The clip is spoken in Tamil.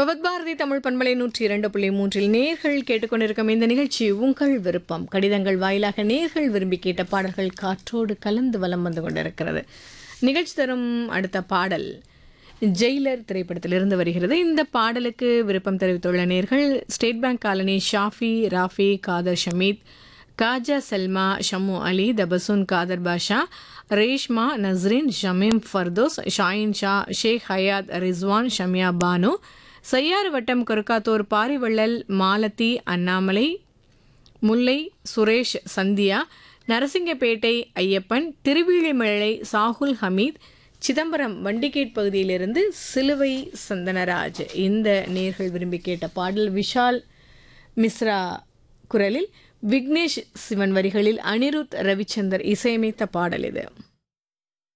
பவத் பாரதி தமிழ் பண்பலை நூற்றி இரண்டு புள்ளி மூன்றில் நேர்கள் கேட்டுக்கொண்டிருக்கும் இந்த நிகழ்ச்சி உங்கள் விருப்பம் கடிதங்கள் வாயிலாக நேர்கள் விரும்பி கேட்ட பாடல்கள் காற்றோடு கலந்து வலம் வந்து கொண்டிருக்கிறது நிகழ்ச்சி தரும் அடுத்த பாடல் ஜெயிலர் திரைப்படத்திலிருந்து வருகிறது இந்த பாடலுக்கு விருப்பம் தெரிவித்துள்ள நேர்கள் state bank colony Shafi Rafi Khader Shameed Khaja Salma Shammu Ali Tabassum Khader Basha Reshma Nasrin Shameem Firdous Shahin Sha Sheikh Hayat Rizwan Shamiya Banu Cheyyar வட்டம் கொருக்காத்தூர் பாரிவள்ளல் மாலத்தி அண்ணாமலை முல்லை சுரேஷ் சந்தியா நரசிங்கப்பேட்டை ஐயப்பன் திருவிழிமலை சாகுல் ஹமீத் சிதம்பரம் வண்டிகேட் பகுதியிலிருந்து சிலுவை சந்தனராஜ் இந்த நேர்கள் விரும்பி கேட்ட பாடல் விஷால் மிஸ்ரா குரலில் விக்னேஷ் சிவன் வரிகளில் அனிருத் ரவிச்சந்தர் இசையமைத்த பாடல் இது